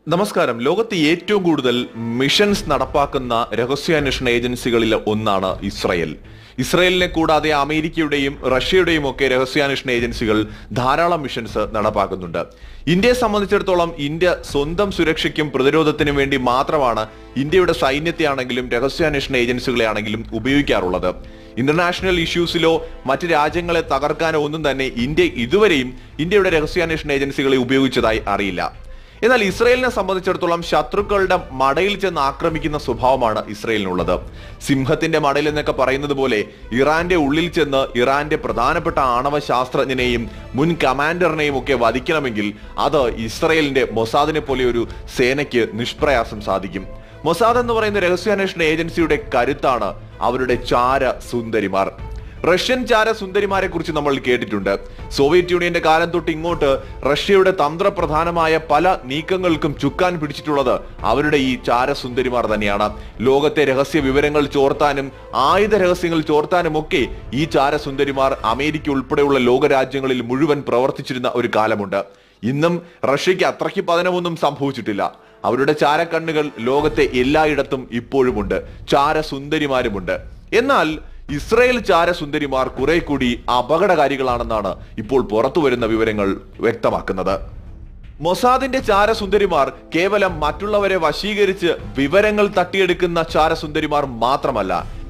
നമസ്കാരം ലോകത്ത് ഏറ്റവും കൂടുതൽ മിഷൻസ് നടപ്പാക്കുന്ന രഹസ്യാന്വേഷണ ഏജൻസികളിൽ ഒന്നാണ് ഇസ്രയേൽ ഇസ്രയേലിനെ കൂടാതെ അമേരിക്കയുടെയും റഷ്യയുടെയും ഒക്കെ രഹസ്യാന്വേഷണ ഏജൻസികൾ ധാരാളം മിഷൻസ് നടപ്പാക്കുന്നുണ്ട് ഇന്ത്യയെ സംബന്ധിച്ചിടത്തോളം ഇന്ത്യ സ്വന്തം സുരക്ഷയ്ക്കും പ്രതിരോധത്തിനും വേണ്ടി മാത്രമാണ് ഇന്ത്യയുടെ സൈന്യത്തെ ആണെങ്കിലും രഹസ്യാന്വേഷണ ഏജൻസികളെ ആണെങ്കിലും ഉപയോഗിക്കാറുള്ളത് ഇന്റർനാഷണൽ ഇഷ്യൂസിലോ മറ്റ് രാജ്യങ്ങളെ തകർക്കാനോ ഒന്നും തന്നെ ഇന്ത്യ ഇതുവരെയും ഇന്ത്യയുടെ രഹസ്യാന്വേഷണ ഏജൻസികളെ ഉപയോഗിച്ചതായി അറിയില്ല എന്നാൽ ഇസ്രയേലിനെ സംബന്ധിച്ചിടത്തോളം ശത്രുക്കളുടെ മടയിൽ ചെന്ന് ആക്രമിക്കുന്ന സ്വഭാവമാണ് ഇസ്രയേലിനുള്ളത് സിംഹത്തിന്റെ മടയിൽ എന്നൊക്കെ പറയുന്നത് പോലെ ഇറാന്റെ ഉള്ളിൽ ചെന്ന് ഇറാന്റെ പ്രധാനപ്പെട്ട ആണവ ശാസ്ത്രജ്ഞനെയും മുൻ കമാൻഡറിനെയും ഒക്കെ വധിക്കണമെങ്കിൽ അത് ഇസ്രയേലിന്റെ മൊസാദിനെ പോലെ ഒരു സേനയ്ക്ക് നിഷ്പ്രയാസം സാധിക്കും മൊസാദ് എന്ന് പറയുന്ന രഹസ്യാന്വേഷണ ഏജൻസിയുടെ കരുത്താണ് അവരുടെ ചാര സുന്ദരിമാർ റഷ്യൻ ചാര സുന്ദരിമാരെ കുറിച്ച് നമ്മൾ കേട്ടിട്ടുണ്ട് സോവിയറ്റ് യൂണിയന്റെ കാലം തൊട്ട് ഇങ്ങോട്ട് റഷ്യയുടെ തന്ത്രപ്രധാനമായ പല നീക്കങ്ങൾക്കും ചുക്കാൻ പിടിച്ചിട്ടുള്ളത് അവരുടെ ഈ ചാര സുന്ദരിമാർ തന്നെയാണ് ലോകത്തെ രഹസ്യ വിവരങ്ങൾ ചോർത്താനും ആയുധ രഹസ്യങ്ങൾ ചോർത്താനും ഒക്കെ ഈ ചാര സുന്ദരിമാർ അമേരിക്ക ഉൾപ്പെടെയുള്ള ലോകരാജ്യങ്ങളിൽ മുഴുവൻ പ്രവർത്തിച്ചിരുന്ന ഒരു കാലമുണ്ട് ഇന്നും റഷ്യക്ക് അത്രയ്ക്ക് പതനമൊന്നും സംഭവിച്ചിട്ടില്ല അവരുടെ ചാരക്കണ്ണുകൾ ലോകത്തെ എല്ലായിടത്തും ഇപ്പോഴുമുണ്ട് ചാര സുന്ദരിമാരുമുണ്ട് എന്നാൽ ഇസ്രയേൽ ചാരസുന്ദരിമാർ കുറെ കൂടി അപകടകാരികളാണെന്നാണ് ഇപ്പോൾ പുറത്തു വരുന്ന വിവരങ്ങൾ വ്യക്തമാക്കുന്നത് മൊസാദിന്റെ ചാരസുന്ദരിമാർ കേവലം മറ്റുള്ളവരെ വശീകരിച്ച് വിവരങ്ങൾ തട്ടിയെടുക്കുന്ന ചാരസുന്ദരിമാർ മാത്രമല്ല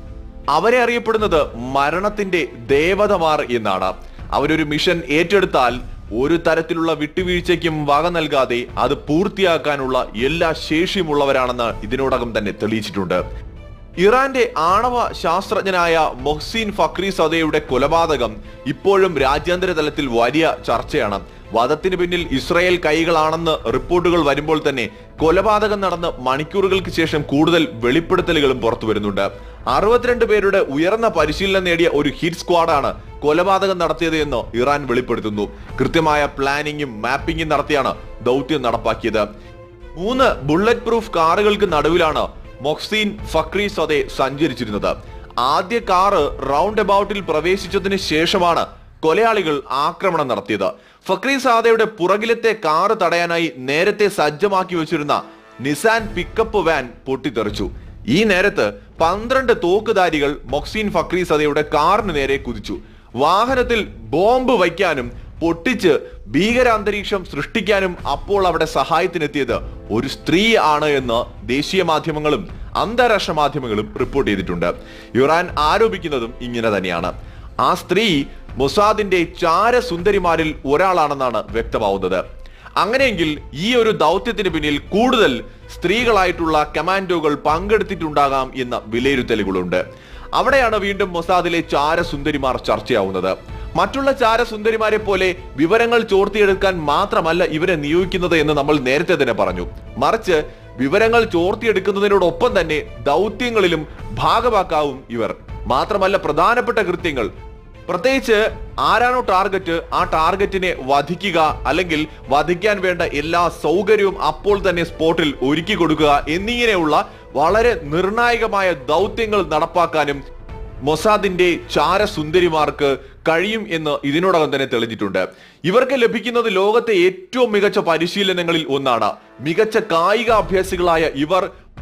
അവരെ അറിയപ്പെടുന്നത് മരണത്തിന്റെ ദേവതമാർ എന്നാണ് അവരൊരു മിഷൻ ഏറ്റെടുത്താൽ ഒരു തരത്തിലുള്ള വിട്ടുവീഴ്ചയ്ക്കും വക നൽകാതെ അത് പൂർത്തിയാക്കാനുള്ള എല്ലാ ശേഷിയുമുള്ളവരാണെന്ന് ഇതിനോടകം തന്നെ തെളിയിച്ചിട്ടുണ്ട് ഇറാന്റെ ആണവ ശാസ്ത്രജ്ഞനായ മൊഹ്സീൻ ഫക്രി സദയുടെ കൊലപാതകം ഇപ്പോഴും രാജ്യാന്തര തലത്തിൽ വലിയ ചർച്ചയാണ് വധത്തിന് പിന്നിൽ ഇസ്രായേൽ കൈകളാണെന്ന് റിപ്പോർട്ടുകൾ വരുമ്പോൾ തന്നെ കൊലപാതകം നടന്ന് മണിക്കൂറുകൾക്ക് ശേഷം കൂടുതൽ വെളിപ്പെടുത്തലുകളും പുറത്തു വരുന്നുണ്ട് അറുപത്തിരണ്ട് പേരുടെ ഉയർന്ന പരിശീലനം നേടിയ ഒരു ഹിറ്റ് സ്ക്വാഡാണ് കൊലപാതകം നടത്തിയത് എന്ന് ഇറാൻ വെളിപ്പെടുത്തുന്നു കൃത്യമായ പ്ലാനിങ്ങും മാപ്പിങ്ങും നടത്തിയാണ് ദൗത്യം നടപ്പാക്കിയത് മൂന്ന് ബുള്ളറ്റ് പ്രൂഫ് കാറുകൾക്ക് നടുവിലാണ് മൊഹ്സീൻ ഫക്രി സദെ സഞ്ചരിച്ചിരുന്നത് ആദ്യ കാറ് റൗണ്ട് അബൌട്ടിൽ പ്രവേശിച്ചതിന് ശേഷമാണ് കൊലയാളികൾ ആക്രമണം നടത്തിയത് ഫക്രി സാദയുടെ പുറകിലത്തെ കാറ് തടയാനായി നേരത്തെ സജ്ജമാക്കി വെച്ചിരുന്ന നിസാൻ പിക്കപ്പ് വാൻ പൊട്ടിത്തെറിച്ചു ഈ നേരത്ത് പന്ത്രണ്ട് തോക്കുധാരികൾ മൊഹ്സീൻ ഫക്രി സദയുടെ കാറിന് നേരെ കുതിച്ചു വാഹനത്തിൽ ബോംബ് വയ്ക്കാനും പൊട്ടിച്ച് ഭീകരാന്തരീക്ഷം സൃഷ്ടിക്കാനും അപ്പോൾ അവിടെ സഹായത്തിനെത്തിയത് ഒരു സ്ത്രീ ആണ് എന്ന് ദേശീയ മാധ്യമങ്ങളും അന്താരാഷ്ട്ര മാധ്യമങ്ങളും റിപ്പോർട്ട് ചെയ്തിട്ടുണ്ട് ഇറാൻ ആരോപിക്കുന്നതും ഇങ്ങനെ തന്നെയാണ് ആ സ്ത്രീ മൊസാദിന്റെ ചാരസുന്ദരിമാരിൽ ഒരാളാണെന്നാണ് വ്യക്തമാവുന്നത് അങ്ങനെയെങ്കിൽ ഈ ഒരു ദൗത്യത്തിന് പിന്നിൽ കൂടുതൽ സ്ത്രീകളായിട്ടുള്ള കമാൻഡോകൾ പങ്കെടുത്തിട്ടുണ്ടാകാം എന്ന വിലയിരുത്തലുകളുണ്ട് അവിടെയാണ് വീണ്ടും മൊസാദിലെ ചാരസുന്ദരിമാർ ചർച്ചയാവുന്നത് മറ്റുള്ള ചാരസുന്ദരിമാരെ പോലെ വിവരങ്ങൾ ചോർത്തിയെടുക്കാൻ മാത്രമല്ല ഇവരെ നിയോഗിക്കുന്നത് എന്ന് നമ്മൾ നേരത്തെ തന്നെ പറഞ്ഞു മറിച്ച് വിവരങ്ങൾ ചോർത്തിയെടുക്കുന്നതിനോടൊപ്പം തന്നെ ദൗത്യങ്ങളിലും ഭാഗമാക്കാവും ഇവർ മാത്രമല്ല പ്രധാനപ്പെട്ട കൃത്യങ്ങൾ പ്രത്യേകിച്ച് ആരാണോ ടാർഗറ്റ് ആ ടാർഗറ്റിനെ വധിക്കുക അല്ലെങ്കിൽ വധിക്കാൻ വേണ്ട എല്ലാ സൗകര്യവും അപ്പോൾ തന്നെ സ്പോട്ടിൽ ഒരുക്കി കൊടുക്കുക എന്നിങ്ങനെയുള്ള വളരെ നിർണായകമായ ദൗത്യങ്ങൾ നടപ്പാക്കാനും മൊസാദിന്റെ ചാരസുന്ദരിമാർക്ക് കഴിയും എന്ന് ഇതിനോടകം തന്നെ തെളിഞ്ഞിട്ടുണ്ട് ഇവർക്ക് ലഭിക്കുന്നത് ലോകത്തെ ഏറ്റവും മികച്ച പരിശീലനങ്ങളിൽ ഒന്നാണ് മികച്ച കായിക അഭ്യാസികളായ ഇവർ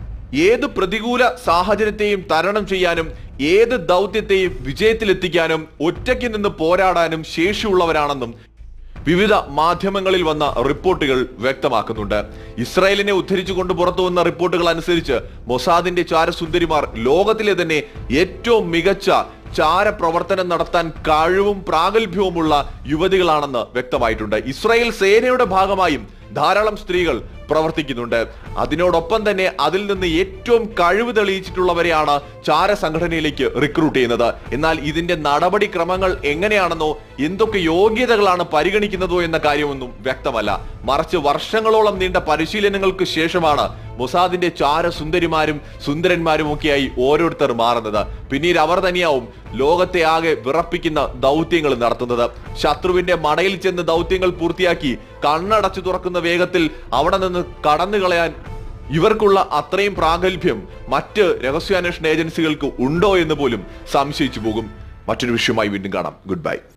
ഏത് പ്രതികൂല സാഹചര്യത്തെയും തരണം ചെയ്യാനും ഏത് ദൗത്യത്തെയും വിജയത്തിലെത്തിക്കാനും ഒറ്റയ്ക്ക് നിന്ന് പോരാടാനും ശേഷിയുള്ളവരാണെന്നും വിവിധ മാധ്യമങ്ങളിൽ വന്ന റിപ്പോർട്ടുകൾ വ്യക്തമാക്കുന്നുണ്ട് ഇസ്രായേലിനെ ഉദ്ധരിച്ചുകൊണ്ട് പുറത്തു വന്ന റിപ്പോർട്ടുകൾ അനുസരിച്ച് മൊസാദിന്റെ ചാരസുന്ദരിമാർ ലോകത്തിലെ തന്നെ ഏറ്റവും മികച്ച ചാര പ്രവർത്തനം നടത്താൻ കഴിവും പ്രാഗൽഭ്യവുമുള്ള യുവതികളാണെന്ന് വ്യക്തമായിട്ടുണ്ട് ഇസ്രായേൽ സേനയുടെ ഭാഗമായും ധാരാളം സ്ത്രീകൾ പ്രവർത്തിക്കുന്നുണ്ട് അതിനോടൊപ്പം തന്നെ അതിൽ നിന്ന് ഏറ്റവും കഴിവ് തെളിയിച്ചിട്ടുള്ളവരെയാണ് ചാര സംഘടനയിലേക്ക് റിക്രൂട്ട് ചെയ്യുന്നത് എന്നാൽ ഇതിന്റെ നടപടിക്രമങ്ങൾ എങ്ങനെയാണെന്നോ എന്തൊക്കെ യോഗ്യതകളാണ് പരിഗണിക്കുന്നതോ എന്ന കാര്യമൊന്നും വ്യക്തമല്ല മറിച്ച് വർഷങ്ങളോളം നീണ്ട പരിശീലനങ്ങൾക്ക് ശേഷമാണ് മൊസാദിന്റെ ചാര സുന്ദരിമാരും സുന്ദരന്മാരും ഒക്കെയായി ഓരോരുത്തർ മാറുന്നത് പിന്നീട് അവർ തന്നെയാവും ലോകത്തെ ആകെ വിറപ്പിക്കുന്ന ദൗത്യങ്ങൾ നടത്തുന്നത് ശത്രുവിന്റെ മടയിൽ ചെന്ന് ദൗത്യങ്ങൾ പൂർത്തിയാക്കി കണ്ണടച്ചു തുറക്കുന്ന വേഗത്തിൽ അവിടെ നിന്ന് കടന്നു കളയാൻ ഇവർക്കുള്ള അത്രയും പ്രാഗൽഭ്യം മറ്റ് രഹസ്യാന്വേഷണ ഏജൻസികൾക്ക് ഉണ്ടോ എന്ന് പോലും സംശയിച്ചു പോകും മറ്റൊരു വിഷയമായി വീണ്ടും കാണാം ഗുഡ് ബൈ